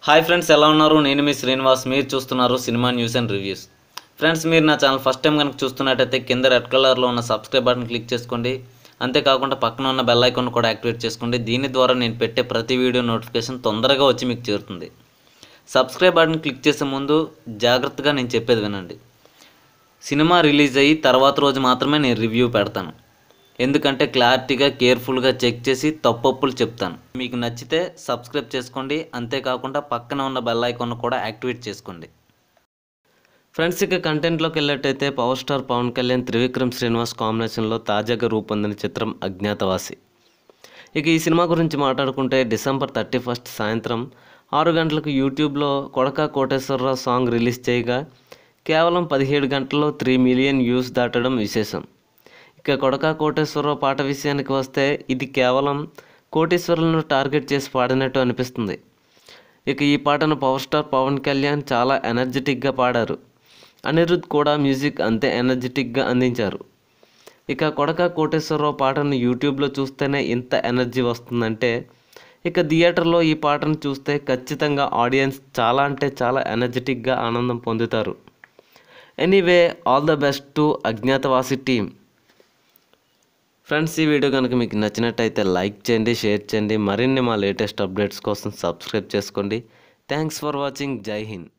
hi friends ఎలా ఉన్నారు నేను మీ శ్రీనివాస్ మీరు చూస్తున్నారు cinema news and reviews friends మీరు నా ఛానల్ ఫస్ట్ టైం కనుక చూస్తున్నట్టయితే కింద రెడ్ కలర్లో ఉన్న సబ్స్క్రైబ్ బటన్ క్లిక్ చేసుకోండి అంతేకాకుండా పక్కన ఉన్న బెల్ ఐకాన్ కూడా యాక్టివేట్ చేసుకోండి దీని ద్వారా నేను పెట్టే ప్రతి వీడియో నోటిఫికేషన్ తొందరగా వచ్చి మీకు చేరుతుంది సబ్స్క్రైబ్ బటన్ క్లిక్ చేసే ముందు జాగ్రత్తగా నేను చెప్పేది వినండి సినిమా రిలీజ్ అయ్యి తర్వాత రోజు మాత్రమే నేను రివ్యూ పెడతాను ఎందుకంటే క్లారిటీగా కేర్ఫుల్గా చెక్ చేసి తప్పొప్పులు చెప్తాను మీకు నచ్చితే సబ్స్క్రైబ్ చేసుకోండి అంతేకాకుండా పక్కన ఉన్న బెల్ ఐకాన్ కూడా యాక్టివేట్ చేసుకోండి ఫ్రెండ్స్ ఇక కంటెంట్లోకి వెళ్ళేటైతే పవర్ స్టార్ పవన్ కళ్యాణ్ త్రివిక్రమ్ శ్రీనివాస్ కాంబినేషన్లో తాజాగా రూపొందిన చిత్రం అజ్ఞాతవాసి ఇక ఈ సినిమా గురించి మాట్లాడుకుంటే డిసెంబర్ థర్టీ ఫస్ట్ సాయంత్రం ఆరు గంటలకు యూట్యూబ్లో కొడక కోటేశ్వరరావు సాంగ్ రిలీజ్ చేయగా కేవలం పదిహేడు గంటల్లో త్రీ మిలియన్ వ్యూస్ దాటడం విశేషం ఇక కొడక కోటేశ్వరరావు పాట విషయానికి వస్తే ఇది కేవలం కోటేశ్వరులను టార్గెట్ చేసి పాడినట్టు అనిపిస్తుంది ఇక ఈ పాటను పవర్ స్టార్ పవన్ కళ్యాణ్ చాలా ఎనర్జెటిక్గా పాడారు అనిరుద్ కూడా మ్యూజిక్ అంతే ఎనర్జెటిక్గా అందించారు ఇక కొడక కోటేశ్వరరావు పాటను యూట్యూబ్లో చూస్తేనే ఇంత ఎనర్జీ వస్తుందంటే ఇక థియేటర్లో ఈ పాటను చూస్తే ఖచ్చితంగా ఆడియన్స్ చాలా అంటే చాలా ఎనర్జెటిక్గా ఆనందం పొందుతారు anyway all the best to Agnyaathavaasi team friends ఈ వీడియో కనుక మీకు నచ్చినట్టయితే లైక్ చేయండి షేర్ చేయండి మరిన్ని మా లేటెస్ట్ అప్డేట్స్ కోసం సబ్స్క్రైబ్ చేసుకోండి thanks for watching Jai Hind